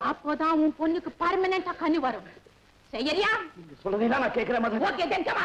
அப்போதான் உன் பொண்ணுக்கு பர்மனண்டா கனி வரும் செய்யறியா நீங்க சொல்றதெல்லாம் நான் கேட்கிற மாதிரி ஓகே தென் கமா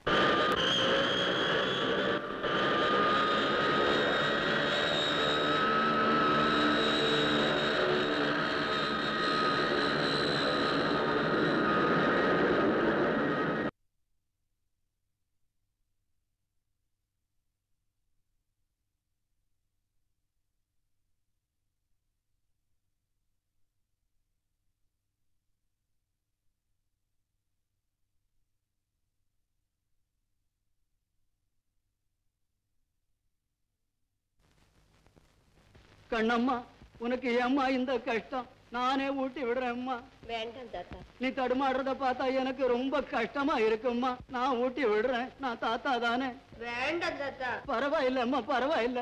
கண்ணம்மா உனக்கு ஏம்மா இந்த கஷ்டம் நானே ஊட்டி விடுறேன் அம்மா வேண்டாம் தாத்தா நீ தடுமாடுறத பார்த்தா எனக்கு ரொம்ப கஷ்டமா இருக்கும்மா நான் ஊட்டி விடுறேன் நான் தாத்தா தானே வேண்டாம் தாத்தா பரவாயில்லம்மா பரவாயில்ல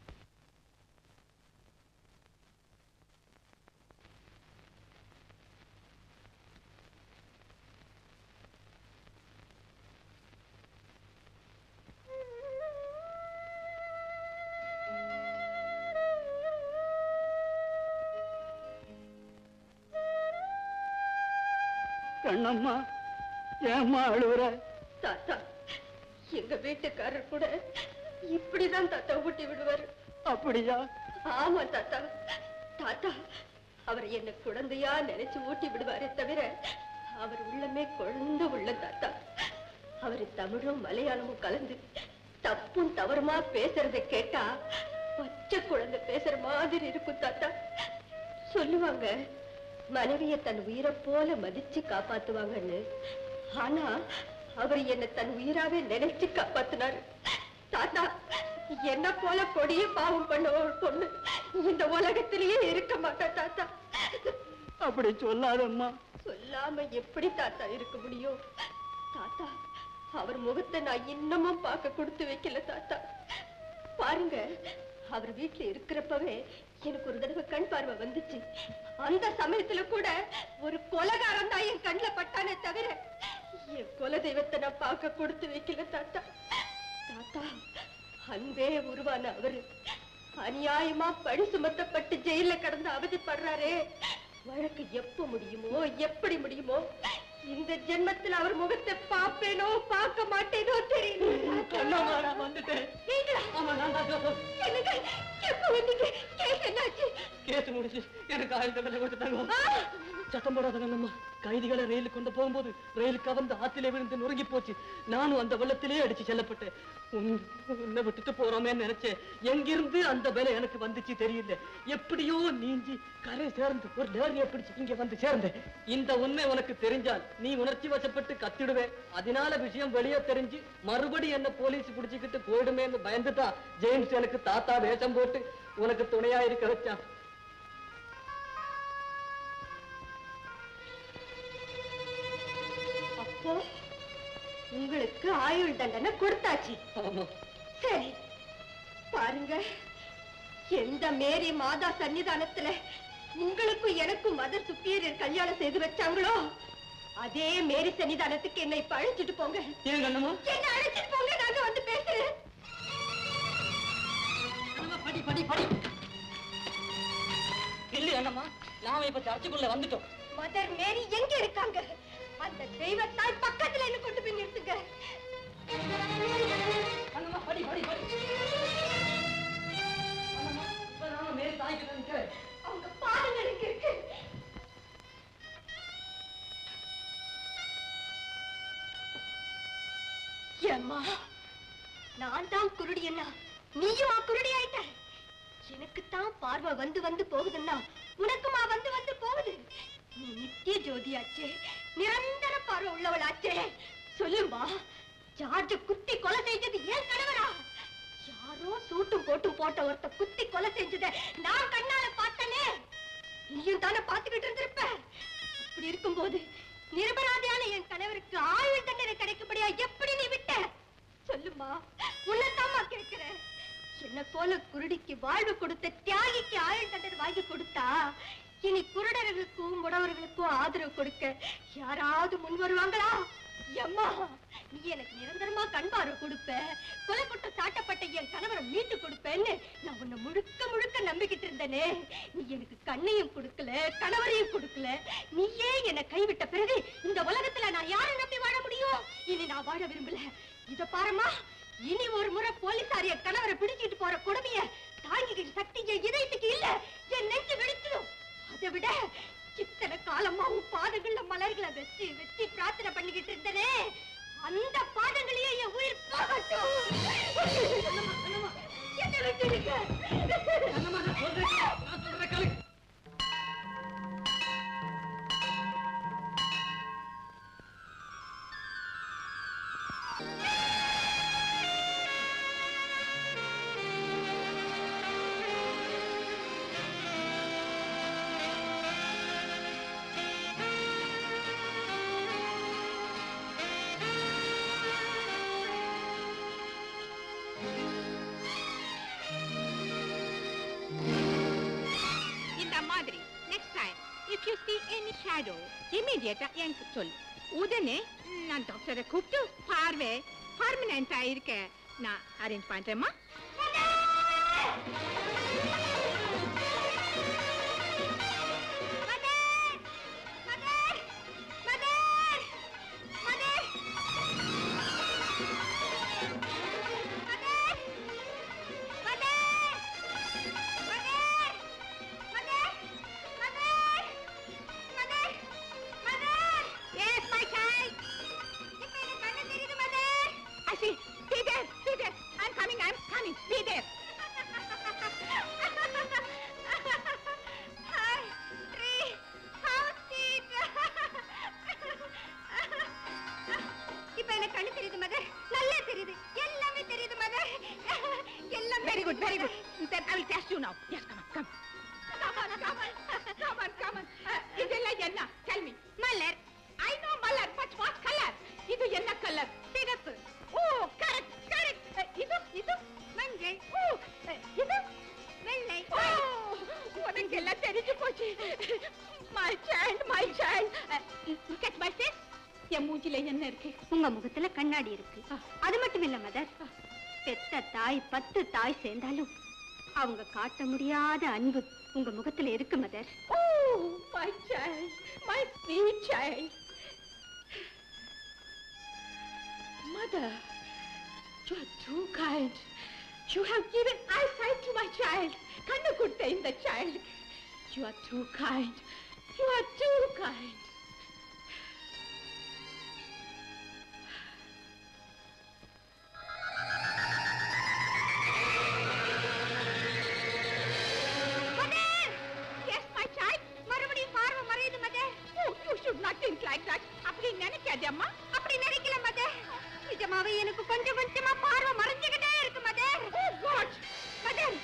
கண்ணம்மா ஏம்மா அழுவுற தாத்தா எங்க வீட்டுக்காரர் கூட இப்படிதான் தாத்தா ஊட்டி விடுவாரு அப்படியா ஆமா தாத்தா தாத்தா அவர் என்ன குழந்தையா நினைச்சு ஊட்டி விடுவாரே தவிர அவர் உள்ளமே குழந்தை உள்ள தாத்தா அவர் தமிழும் மலையாளமும் கலந்து தப்பும் தவறுமா பேசுறதை கேட்டா பச்சை குழந்தை பேசுற மாதிரி இருக்கும் தாத்தா சொல்லுவாங்க மனைவிய தன் உயிரை போல மதிச்சு காப்பாத்துவாங்கன்னு ஆனா அவர் என்ன தன் உயிராவே நினைச்சு காப்பாத்தினாரு தாத்தா என்ன போல கொடிய பாவம் பண்ண ஒரு பொண்ணு இந்த உலகத்திலேயே இருக்க மாட்டா தாத்தா அப்படி சொல்லாதம்மா சொல்லாம எப்படி தாத்தா இருக்க முடியும் தாத்தா அவர் முகத்தை நான் இன்னமும் பார்க்க கொடுத்து வைக்கல தாத்தா பாருங்க அவர் வீட்டுல இருக்கிறப்பவே எனக்கு ஒரு தடவை கண் பார்வை வந்துச்சு அந்த சமயத்துல கூட ஒரு கொலகாரன் தான் என் கண்ணுல பட்டானே தவிர என் குல தெய்வத்தை நான் பார்க்க கொடுத்து வைக்கல தாத்தா தாத்தா அன்பே உருவான அவரு அநியாயமா பழி சுமத்தப்பட்டு ஜெயில கடந்து அவதிப்படுறாரே வழக்கு எப்ப முடியுமோ எப்படி முடியுமோ இந்த ஜென்மத்தில் அவர் முகத்தை பார்ப்பேனோ பார்க்க மாட்டேனோ கண்ணம்மா நான் வந்துட்டேன் ஆமா நான் தான் சொல்றேன். என்னங்க எப்ப வந்தீங்க கேஸ் என்னாச்சு கேஸ் முடிச்சு எனக்கு ஆயுள் தண்டனை கொடுத்தாங்க சத்தம் போடாத கண்ணம்மா கைதிகளை ரயிலுக்கு கொண்டு போகும்போது ரயில் கவர்ந்து ஆத்திலே விழுந்து நொறுங்கி போச்சு நானும் அந்த வெள்ளத்திலே அடிச்சு செல்லப்பட்டேன் உன்- உன்னை விட்டுட்டு போறோமே நினைச்சேன் எங்கிருந்து அந்த வேலை எனக்கு வந்துச்சு தெரியல எப்படியோ நீஞ்சி கரை சேர்ந்து ஒரு லேரியை பிடிச்சு இங்க வந்து சேர்ந்தேன் இந்த உண்மை உனக்கு தெரிஞ்சால் நீ உணர்ச்சி வசப்பட்டு கத்திடுவே அதனால விஷயம் வெளியே தெரிஞ்சு மறுபடி என்ன போலீஸ் பிடிச்சுக்கிட்டு போயிடுமேன்னு பயந்துதான் ஜேம்ஸ் எனக்கு தாத்தா வேஷம் போட்டு உனக்கு துணையா இருக்க வச்சான் அப்போ உங்களுக்கு ஆயுள் தண்டனை கொடுத்தாச்சு ஆமா சரி பாருங்க எந்த மேரி மாதா சன்னிதானத்துல உங்களுக்கும் எனக்கும் மதர் சுப்பீரியர் கல்யாணம் செய்து வச்சாங்களோ அதே மேரி சன்னிதானத்துக்கு என்னை இப்ப அழைச்சிட்டு போங்க ஏன் கண்ணம்மா என்ன அழைச்சிட்டு போங்க நாங்க வந்து பேசுறேன் கண்ணம்மா, படி படி படி இல்ல அண்ணம்மா நாம இப்ப சர்ச்சுக்குள்ள வந்துட்டோம் மதர் மேரி எங்க இருக்காங்க அந்த தெய்வத்தாய் பக்கத்துல என்ன கொண்டு போய் நிறுத்துங்க கண்ணம்மா படி படி படி கண்ணம்மா, இப்ப நாம மேரி தாய்க்கு நிற்கிறேன் அவங்க பாருங்க எனக்கு இருக்கு ஏம்மா நான் தான் குருடி என்ன நீயுமா குருடி ஆயிட்ட எனக்குத்தான் பார்வை வந்து வந்து போகுதுன்னா உனக்குமா வந்து வந்து போகுது நீ நித்திய ஜோதியாச்சே நிரந்தர பார்வை உள்ளவளாச்சே சொல்லுமா ஜார்ஜ குத்தி கொலை செஞ்சது ஏன் கணவரா யாரோ சூட்டும் போட்டும் போட்ட ஒருத்த குத்தி கொலை செஞ்சத நான் கண்ணால பார்த்தனே நீயும் தானே பார்த்துக்கிட்டு இருந்திருப்ப அப்படி இருக்கும்போது நிரபராதியான என் கணவருக்கு ஆயுள் தண்டனை கிடைக்கும்படியா எப்படி நீ விட்ட சொல்லுமா உன்னதாமா கேட்கிறேன் என்ன போல குருடிக்கு வாழ்வு கொடுத்த தியாகிக்கு ஆயுள் தண்டனை வாங்கி கொடுத்தா இனி குருடர்களுக்கும் முடவர்களுக்கும் ஆதரவு கொடுக்க யாராவது முன் வருவாங்களா எம்மா நீ எனக்கு நிரந்தரமா கண் பார்வை கொடுப்ப கொலை குற்றம் சாட்டப்பட்ட என் கணவரை மீட்டு கொடுப்பேன்னு நான் உன்னை முழுக்க முழுக்க நம்பிக்கிட்டு இருந்தேனே நீ எனக்கு கண்ணையும் கொடுக்கல கணவரையும் கொடுக்கல நீயே என்னை கைவிட்ட பிறகு இந்த உலகத்துல நான் யாரை நம்பி வாழ முடியும் இனி நான் வாழ விரும்பல இத பாரும்மா இனி ஒரு முறை போலீசார் என் கணவரை பிடிச்சிட்டு போற கொடுமைய தாங்கிக்கிற சக்தி என் இதயத்துக்கு இல்ல என் நெஞ்சு வெடிச்சிடும் அதை விட இத்தனை காலமா உன் பாதங்கள்ல மலர்களை வச்சு வச்சு பிரார்த்தனை பண்ணிக்கிட்டு இருந்தனே அந்த பாதங்களையே என் உயிர் போகட்டும் என்னம்மா, என்னம்மா, என்னை விட்டுடுங்க. இந்த மாதிரி next time if you see any shadow இமீடியட்டா எனக்கு சொல்லு உடனே நான் டாக்டரை கூப்பிட்டு பார்வை பர்மனண்டா இருக்க நான் அரேஞ்ச் பண்றேம்மா mother! Mother! Mother! Mother! Mother! Mother! Mother! Mother! Mother! Mother! Mother! Yes, my child. இப்ப எனக்கு கண்ணு தெரியுது, mother! I see. Be there. Be there. I'm coming. I'm coming. Be there. Hi, tree. How sweet. இப்ப எனக்கு கண்ணு தெரியுது mother நல்லா தெரியுது எல்லாமே தெரியுது மதர் எல்லாமே Very good. Very good. தெரியுது, Then I will test you now. Yes, come on. Come. Come on. Come on. Come on. Come on. Uh, இதெல்லாம் என்ன? Tell me. Malar I know Malar, but what color? இது என்ன colour? சிகப்பு. Oh, correct, correct. Uh, இது, இது மஞ்சள் Oh, uh, இது வெள்ளை Oh, உனக்கு எல்லாம் தெரிஞ்சு போச்சு. My child, my child. Uh, look at my face. என் மூஞ்சில என்ன இருக்கு? உங்க முகத்துல கண்ணாடி இருக்கு அது மட்டும் இல்ல மதர் பெத்த தாய் பத்து தாய் சேர்ந்தாலும் அவங்க காட்ட முடியாத அன்பு உங்க முகத்துல இருக்கு mother Oh, my child, my sweet child. Mother, you are too kind. You have given eyesight to my child. கண்ணு கொடுத்த இந்த child. You are too kind. You are too kind. Mother! Yes, my child. மறுபடியும் பார்வை மறையுது mother Oh, you should not think like that. அப்படி நினைக்காதே அம்மா. அப்படி நினைக்கல மதர் நிஜமாவே எனக்கு கொஞ்சம் கொஞ்சமா பார்வை மறைஞ்சுக்கிட்டே இருக்கு மதர் Oh, God. மதர்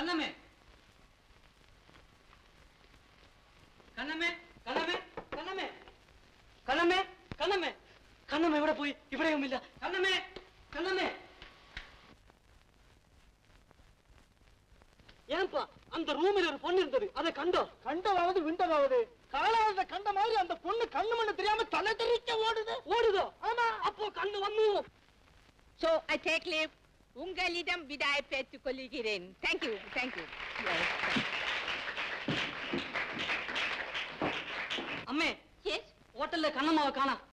கண்ணமே கண்ணமே கண்ணமே கண்ணமே கண்ணமே கண்ணமே கண்ணமே ഇവിടെ പോയി ഇവിടെയും ഇല്ല കണ്ണമേ കണ്ണമേ ஏன்பா அந்த ரூமில் ஒரு பொண்ணு இருந்தது அதை கண்டோம் கண்டதாவது விண்டதாவது காலாவத கண்ட மாதிரி அந்த பொண்ணு கண்ணு மண்ணு தெரியாம தலை தெறிக்க ஓடுது ஓடுதோ ஆமா அப்போ கண்ணு வந்து So I take leave. உங்களிடம் விடாய் பெற்றுக் கொள்கிறேன் தேங்க்யூ தேங்க்யூ அம்மே எஸ் ஹோட்டல்ல கண்ணம்மாவை காணா